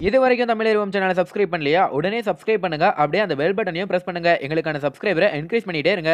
இது வரைக்கும் தமிழ் சேனலை சப்ஸ்கிரைப் பண்ணலையா உடனே சப்ஸ்கிரைப் பண்ணுங்க அப்படியே அந்த பெல் பட்டனையும் பிரஸ் பண்ணுங்க எங்களுக்கான சப்ஸ்கிரைபரை என்கரேஜ் பண்ணிட்டே இருங்க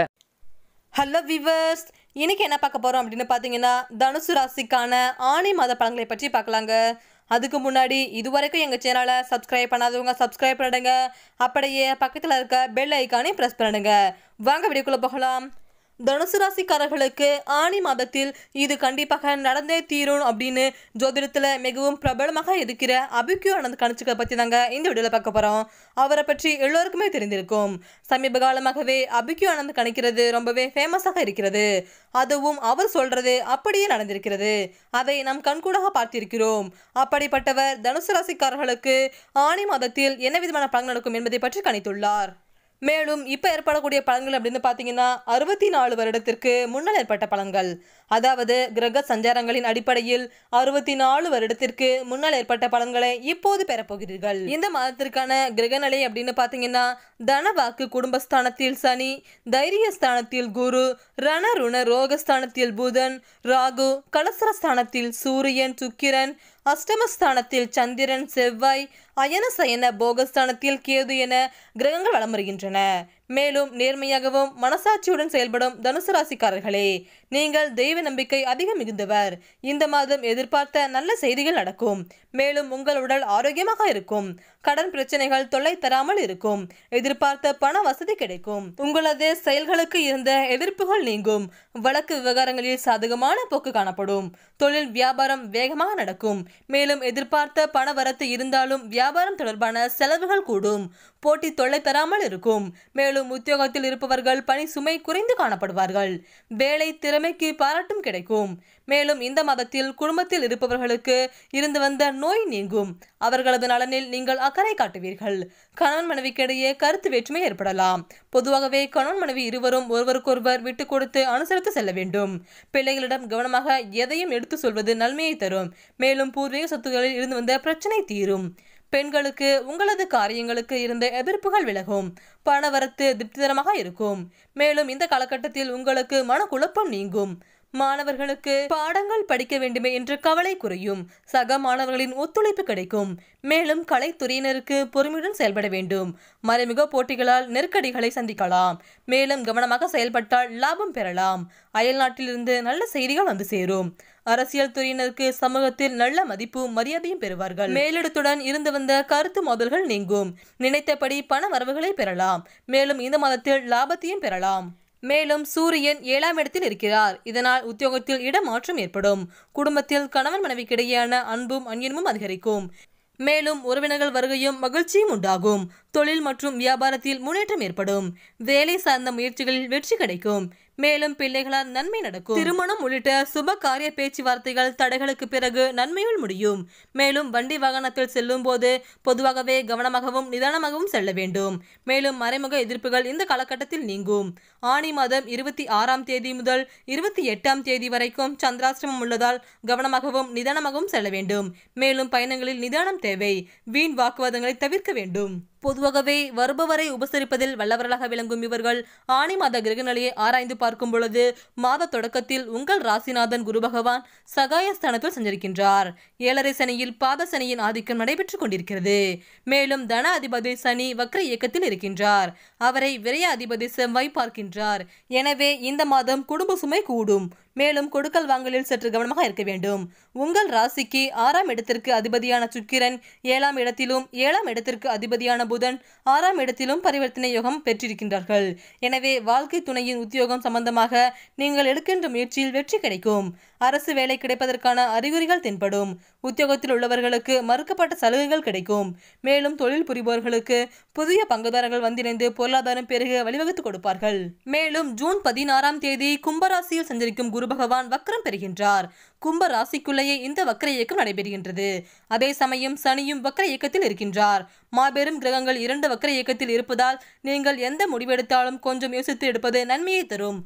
ஹலோ விவர்ஸ் இன்னைக்கு என்ன பார்க்க போகிறோம் அப்படின்னு பார்த்தீங்கன்னா தனுசு ராசிக்கான ஆணி மாத பழங்களை பற்றி பார்க்கலாங்க அதுக்கு முன்னாடி இதுவரைக்கும் எங்கள் சேனலை சப்ஸ்கிரைப் பண்ணாதவங்க சப்ஸ்கிரைப் பண்ணிடுங்க அப்படியே பக்கத்தில் இருக்க பெல் ஐக்கானையும் ப்ரெஸ் பண்ணிடுங்க வாங்க வீடியோக்குள்ளே போகலாம் தனுசு ராசிக்காரர்களுக்கு ஆணி மாதத்தில் இது கண்டிப்பாக நடந்தே தீரும் அப்படின்னு ஜோதிடத்தில் மிகவும் பிரபலமாக இருக்கிற அபிக்யூ ஆனந்த் கணிச்சுக்க பற்றி தாங்க இந்த வீடியோவில் பார்க்க போகிறோம் அவரை பற்றி எல்லோருக்குமே தெரிந்திருக்கும் சமீப காலமாகவே அபிக்யூ ஆனந்த் கணிக்கிறது ரொம்பவே ஃபேமஸாக இருக்கிறது அதுவும் அவர் சொல்றது அப்படியே நடந்திருக்கிறது அதை நாம் கண்கூடாக பார்த்திருக்கிறோம் அப்படிப்பட்டவர் தனுசு ராசிக்காரர்களுக்கு ஆணி மாதத்தில் என்ன விதமான பலன் நடக்கும் என்பதை பற்றி கணித்துள்ளார் மேலும் இப்போ ஏற்படக்கூடிய பலன்கள் அப்படின்னு பார்த்தீங்கன்னா அறுபத்தி நாலு வருடத்திற்கு முன்னால் ஏற்பட்ட பலன்கள் அதாவது கிரக சஞ்சாரங்களின் அடிப்படையில் அறுபத்தி நாலு வருடத்திற்கு முன்னால் ஏற்பட்ட பலன்களை இப்போது பெறப்போகிறீர்கள் இந்த மாதத்திற்கான கிரகநிலை அப்படின்னு பார்த்தீங்கன்னா தனவாக்கு குடும்பஸ்தானத்தில் சனி தைரியஸ்தானத்தில் குரு ரணருண ரோகஸ்தானத்தில் புதன் ராகு கலசரஸ்தானத்தில் சூரியன் சுக்கிரன் அஷ்டமஸ்தானத்தில் சந்திரன் செவ்வாய் அயன சயன போகஸ்தானத்தில் கேது என கிரகங்கள் வலம் வருகின்றன மேலும் நேர்மையாகவும் மனசாட்சியுடன் செயல்படும் தனுசு ராசிக்காரர்களே நீங்கள் தெய்வ நம்பிக்கை அதிகம் மிகுந்தவர் இந்த மாதம் எதிர்பார்த்த நல்ல செய்திகள் நடக்கும் மேலும் உங்கள் உடல் ஆரோக்கியமாக இருக்கும் கடன் பிரச்சனைகள் தொல்லை தராமல் இருக்கும் எதிர்பார்த்த பண வசதி கிடைக்கும் உங்களது செயல்களுக்கு இருந்த எதிர்ப்புகள் நீங்கும் வழக்கு விவகாரங்களில் சாதகமான போக்கு காணப்படும் தொழில் வியாபாரம் வேகமாக நடக்கும் மேலும் எதிர்பார்த்த பண வரத்து இருந்தாலும் வியாபாரம் தொடர்பான செலவுகள் கூடும் போட்டி தொல்லை தராமல் இருக்கும் மேலும் உத்தியோகத்தில் இருப்பவர்கள் பணி சுமை குறைந்து காணப்படுவார்கள் வேலை திறமைக்கு பாராட்டும் கிடைக்கும் மேலும் இந்த மாதத்தில் குடும்பத்தில் இருப்பவர்களுக்கு இருந்து வந்த நோய் நீங்கும் அவர்களது நலனில் நீங்கள் அக்கறை காட்டுவீர்கள் கணவன் மனைவிக்கிடையே கருத்து வேற்றுமை ஏற்படலாம் பொதுவாகவே கணவன் மனைவி இருவரும் ஒருவருக்கொருவர் விட்டு கொடுத்து அனுசரித்து செல்ல வேண்டும் பிள்ளைகளிடம் கவனமாக எதையும் எடுத்து சொல்வது நன்மையை தரும் மேலும் பூர்வீக சொத்துகளில் இருந்து வந்த பிரச்சனை தீரும் பெண்களுக்கு உங்களது காரியங்களுக்கு இருந்த எதிர்ப்புகள் விலகும் பணவரத்து திருப்திகரமாக இருக்கும் மேலும் இந்த காலகட்டத்தில் உங்களுக்கு மனக்குழப்பம் நீங்கும் மாணவர்களுக்கு பாடங்கள் படிக்க வேண்டுமே என்ற கவலை குறையும் சக மாணவர்களின் ஒத்துழைப்பு கிடைக்கும் மேலும் கலைத்துறையினருக்கு பொறுமையுடன் செயல்பட வேண்டும் மறைமுக போட்டிகளால் நெருக்கடிகளை சந்திக்கலாம் மேலும் கவனமாக செயல்பட்டால் லாபம் பெறலாம் அயல்நாட்டிலிருந்து நல்ல செய்திகள் வந்து சேரும் அரசியல் துறையினருக்கு சமூகத்தில் நல்ல மதிப்பும் மரியாதையும் பெறுவார்கள் மேலிடத்துடன் இருந்து வந்த கருத்து மோதல்கள் நீங்கும் நினைத்தபடி பண வரவுகளை பெறலாம் மேலும் இந்த மாதத்தில் லாபத்தையும் பெறலாம் மேலும் சூரியன் ஏழாம் இடத்தில் இருக்கிறார் இதனால் உத்தியோகத்தில் இடமாற்றம் ஏற்படும் குடும்பத்தில் கணவன் மனைவிக்கிடையேயான அன்பும் அந்நியமும் அதிகரிக்கும் மேலும் உறவினர்கள் வருகையும் மகிழ்ச்சியும் உண்டாகும் தொழில் மற்றும் வியாபாரத்தில் முன்னேற்றம் ஏற்படும் வேலை சார்ந்த முயற்சிகளில் வெற்றி கிடைக்கும் மேலும் பிள்ளைகளால் நன்மை நடக்கும் திருமணம் உள்ளிட்ட சுப காரிய பேச்சுவார்த்தைகள் தடைகளுக்கு பிறகு நன்மையில் முடியும் மேலும் வண்டி வாகனத்தில் செல்லும் போது பொதுவாகவே கவனமாகவும் நிதானமாகவும் செல்ல வேண்டும் மேலும் மறைமுக எதிர்ப்புகள் இந்த காலகட்டத்தில் நீங்கும் ஆணி மாதம் இருபத்தி ஆறாம் தேதி முதல் இருபத்தி எட்டாம் தேதி வரைக்கும் சந்திராசிரமம் உள்ளதால் கவனமாகவும் நிதானமாகவும் செல்ல வேண்டும் மேலும் பயணங்களில் நிதானம் தேவை வீண் வாக்குவாதங்களை தவிர்க்க வேண்டும் பொதுவாகவே வருபவரை உபசரிப்பதில் வல்லவர்களாக விளங்கும் இவர்கள் ஆணி மாத கிரகநிலையை ஆராய்ந்து பார்க்கும் பொழுது மாத தொடக்கத்தில் உங்கள் ராசிநாதன் குரு பகவான் சகாயஸ்தானத்தில் சஞ்சரிக்கின்றார் ஏழரை சனியில் பாத சனியின் ஆதிக்கம் நடைபெற்றுக் கொண்டிருக்கிறது மேலும் தன அதிபதி சனி வக்ர இயக்கத்தில் இருக்கின்றார் அவரை விரைய அதிபதி செவ்வாய் பார்க்கின்றார் எனவே இந்த மாதம் குடும்ப சுமை கூடும் மேலும் கொடுக்கல் வாங்கலில் சற்று கவனமாக இருக்க வேண்டும் உங்கள் ராசிக்கு ஆறாம் இடத்திற்கு அதிபதியான சுக்கிரன் ஏழாம் இடத்திலும் ஏழாம் இடத்திற்கு அதிபதியான புதன் ஆறாம் இடத்திலும் பரிவர்த்தனை யோகம் பெற்றிருக்கின்றார்கள் எனவே வாழ்க்கை துணையின் உத்தியோகம் சம்பந்தமாக நீங்கள் எடுக்கின்ற முயற்சியில் வெற்றி கிடைக்கும் அரசு வேலை கிடைப்பதற்கான அறிகுறிகள் தென்படும் உத்தியோகத்தில் உள்ளவர்களுக்கு மறுக்கப்பட்ட சலுகைகள் கிடைக்கும் மேலும் தொழில் புரிபவர்களுக்கு புதிய பங்குதாரர்கள் வந்திணைந்து பொருளாதாரம் பெருக வழிவகுத்து கொடுப்பார்கள் மேலும் ஜூன் பதினாறாம் தேதி கும்பராசியில் சஞ்சரிக்கும் குரு பகவான் வக்ரம் பெறுகின்றார் கும்ப ராசிக்குள்ளேயே இந்த வக்ர இயக்கம் நடைபெறுகின்றது அதே சமயம் சனியும் வக்ர இயக்கத்தில் இருக்கின்றார் மாபெரும் கிரகங்கள் இரண்டு வக்ர இயக்கத்தில் இருப்பதால் நீங்கள் எந்த முடிவெடுத்தாலும் கொஞ்சம் யோசித்து எடுப்பது நன்மையை தரும்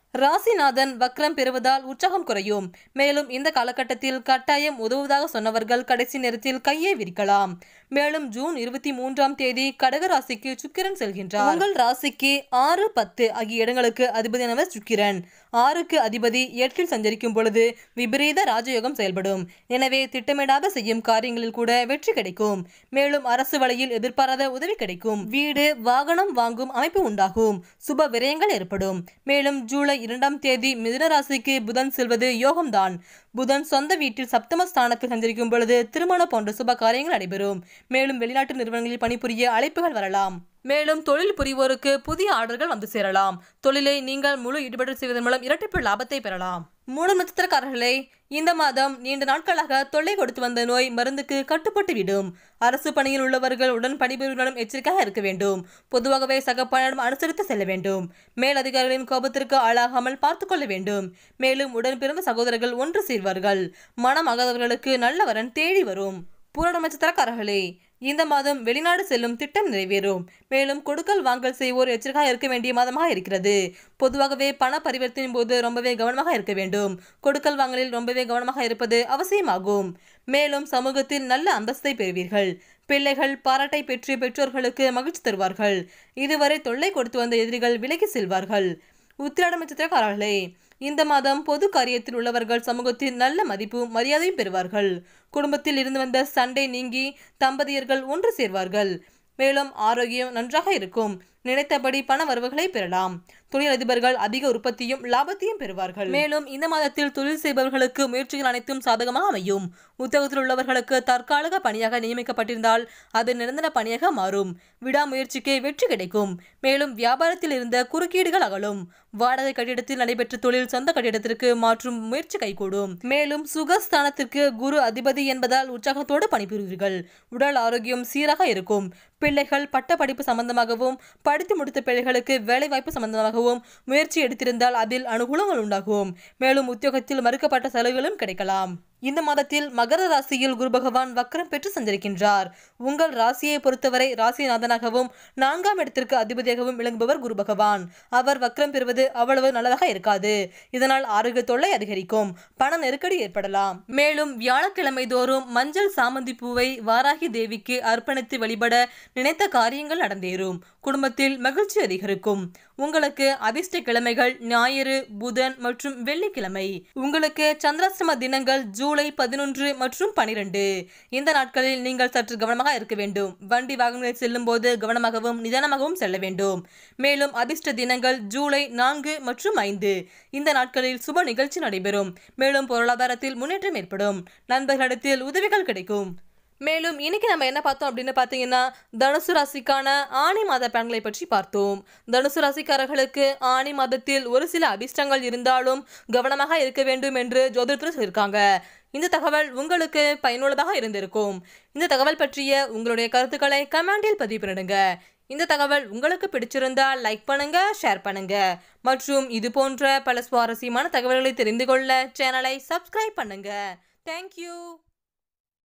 ராசிநாதன் வக்ரம் பெறுவதால் உற்சாகம் குறையும் மேலும் இந்த காலகட்டத்தில் கட்டாயம் உதவுவதாக சொன்னவர்கள் கடைசி நேரத்தில் கையை விரிக்கலாம் மேலும் ஜூன் இருபத்தி மூன்றாம் தேதி கடக ராசிக்கு சுக்கிரன் செல்கின்றார் உங்கள் ராசிக்கு ஆறு பத்து ஆகிய இடங்களுக்கு அதிபதியானவர் சுக்கிரன் ஆறுக்கு அதிபதி எட்டில் சஞ்சரிக்கும் பொழுது விபரீத ராஜயோகம் செயல்படும் எனவே திட்டமிடாத செய்யும் காரியங்களில் கூட வெற்றி கிடைக்கும் மேலும் அரசு வழியில் எதிர்பாராத உதவி கிடைக்கும் வீடு வாகனம் வாங்கும் அமைப்பு உண்டாகும் சுப விரயங்கள் ஏற்படும் மேலும் ஜூலை இரண்டாம் தேதி மிதுன ராசிக்கு புதன் செல்வது யோகம்தான் புதன் சொந்த வீட்டில் சப்தம ஸ்தானத்தில் சஞ்சரிக்கும் பொழுது திருமணம் போன்ற சுப காரியங்கள் நடைபெறும் மேலும் வெளிநாட்டு நிறுவனங்களில் பணிபுரிய அழைப்புகள் வரலாம் மேலும் தொழில் புரிவோருக்கு புதிய ஆர்டர்கள் வந்து சேரலாம் தொழிலை நீங்கள் முழு ஈடுபாடு செய்வதன் மூலம் இரட்டிப்பு லாபத்தை பெறலாம் மூணு நட்சத்திரக்காரர்களே இந்த மாதம் நீண்ட நாட்களாக தொல்லை கொடுத்து வந்த நோய் மருந்துக்கு கட்டுப்பட்டு விடும் அரசு பணியில் உள்ளவர்கள் உடன் பணிபுரிவர்களும் எச்சரிக்கையாக இருக்க வேண்டும் பொதுவாகவே சக பணியிடம் அனுசரித்து செல்ல வேண்டும் மேலதிகாரிகளின் கோபத்திற்கு ஆளாகாமல் பார்த்து கொள்ள வேண்டும் மேலும் உடன் பிறந்த சகோதரர்கள் ஒன்று சேர்வார்கள் மனமாகாதவர்களுக்கு நல்ல வரன் தேடி வரும் பூரண நட்சத்திரக்காரர்களே இந்த மாதம் வெளிநாடு செல்லும் திட்டம் நிறைவேறும் மேலும் கொடுக்கல் வாங்கல் செய்வோர் எச்சரிக்கையாக இருக்க வேண்டிய மாதமாக இருக்கிறது பொதுவாகவே பண பரிவர்த்தனையின் போது ரொம்பவே கவனமாக இருக்க வேண்டும் கொடுக்கல் வாங்கலில் ரொம்பவே கவனமாக இருப்பது அவசியமாகும் மேலும் சமூகத்தில் நல்ல அந்தஸ்தை பெறுவீர்கள் பிள்ளைகள் பாராட்டை பெற்று பெற்றோர்களுக்கு மகிழ்ச்சி தருவார்கள் இதுவரை தொல்லை கொடுத்து வந்த எதிரிகள் விலகி செல்வார்கள் உத்திராட நட்சத்திரக்காரர்களே இந்த மாதம் பொது காரியத்தில் உள்ளவர்கள் சமூகத்தில் நல்ல மதிப்பும் மரியாதையும் பெறுவார்கள் குடும்பத்தில் இருந்து வந்த சண்டை நீங்கி தம்பதியர்கள் ஒன்று சேர்வார்கள் மேலும் ஆரோக்கியம் நன்றாக இருக்கும் நினைத்தபடி பண வரவுகளை பெறலாம் தொழிலதிபர்கள் அதிக உற்பத்தியும் லாபத்தையும் பெறுவார்கள் மேலும் இந்த மாதத்தில் தொழில் செய்பவர்களுக்கு முயற்சிகள் அனைத்தும் சாதகமாக அமையும் உத்தியோகத்தில் உள்ளவர்களுக்கு தற்காலிக பணியாக நியமிக்கப்பட்டிருந்தால் அது நிரந்தர பணியாக மாறும் விடாமுயற்சிக்கு வெற்றி கிடைக்கும் மேலும் வியாபாரத்தில் இருந்த குறுக்கீடுகள் அகலும் வாடகை கட்டிடத்தில் நடைபெற்ற தொழில் சொந்த கட்டிடத்திற்கு மாற்றும் முயற்சி கைகூடும் மேலும் சுகஸ்தானத்திற்கு குரு அதிபதி என்பதால் உற்சாகத்தோடு பணிபுரிவீர்கள் உடல் ஆரோக்கியம் சீராக இருக்கும் பிள்ளைகள் பட்ட படிப்பு சம்பந்தமாகவும் படித்து முடித்த பிள்ளைகளுக்கு வேலைவாய்ப்பு சம்பந்தமாகவும் முயற்சி எடுத்திருந்தால் அதில் அனுகூலங்கள் உண்டாகும் மேலும் உத்தியோகத்தில் மறுக்கப்பட்ட சலுகைகளும் கிடைக்கலாம் இந்த மாதத்தில் மகர ராசியில் குரு பகவான் வக்ரம் பெற்று சஞ்சரிக்கின்றார் உங்கள் ராசியை பொறுத்தவரை ராசிநாதனாகவும் நான்காம் இடத்திற்கு அதிபதியாகவும் விளங்குபவர் குரு பகவான் அவர் வக்ரம் பெறுவது அவ்வளவு நல்லதாக இருக்காது இதனால் ஆரோக்கிய தொல்லை அதிகரிக்கும் பண நெருக்கடி ஏற்படலாம் மேலும் வியாழக்கிழமை தோறும் மஞ்சள் சாமந்தி பூவை வாராகி தேவிக்கு அர்ப்பணித்து வழிபட நினைத்த காரியங்கள் நடந்தேறும் குடும்பத்தில் மகிழ்ச்சி அதிகரிக்கும் உங்களுக்கு அதிர்ஷ்ட கிழமைகள் ஞாயிறு புதன் மற்றும் வெள்ளிக்கிழமை உங்களுக்கு சந்திராசிரம தினங்கள் ஜூலை பதினொன்று மற்றும் பனிரெண்டு இந்த நாட்களில் நீங்கள் சற்று கவனமாக இருக்க வேண்டும் வண்டி வாகனங்களில் செல்லும் போது கவனமாகவும் நிதானமாகவும் செல்ல வேண்டும் மேலும் அதிர்ஷ்ட தினங்கள் ஜூலை நான்கு மற்றும் ஐந்து இந்த நாட்களில் சுப நிகழ்ச்சி நடைபெறும் மேலும் பொருளாதாரத்தில் முன்னேற்றம் ஏற்படும் நண்பர்களிடத்தில் உதவிகள் கிடைக்கும் மேலும் இன்னைக்கு நம்ம என்ன பார்த்தோம் அப்படின்னு பார்த்தீங்கன்னா தனுசு ராசிக்கான ஆணி மாத பலன்களை பற்றி பார்த்தோம் தனுசு ராசிக்காரர்களுக்கு ஆணி மாதத்தில் ஒரு சில அதிர்ஷ்டங்கள் இருந்தாலும் கவனமாக இருக்க வேண்டும் என்று ஜோதிடத்தில் சொல்லியிருக்காங்க இந்த தகவல் உங்களுக்கு பயனுள்ளதாக இருந்திருக்கும் இந்த தகவல் பற்றிய உங்களுடைய கருத்துக்களை கமெண்டில் பதிவு பண்ணிடுங்க இந்த தகவல் உங்களுக்கு பிடிச்சிருந்தா லைக் பண்ணுங்க ஷேர் பண்ணுங்க மற்றும் இது போன்ற பல சுவாரஸ்யமான தகவல்களை தெரிந்து கொள்ள சேனலை சப்ஸ்கிரைப் பண்ணுங்க தேங்க்யூ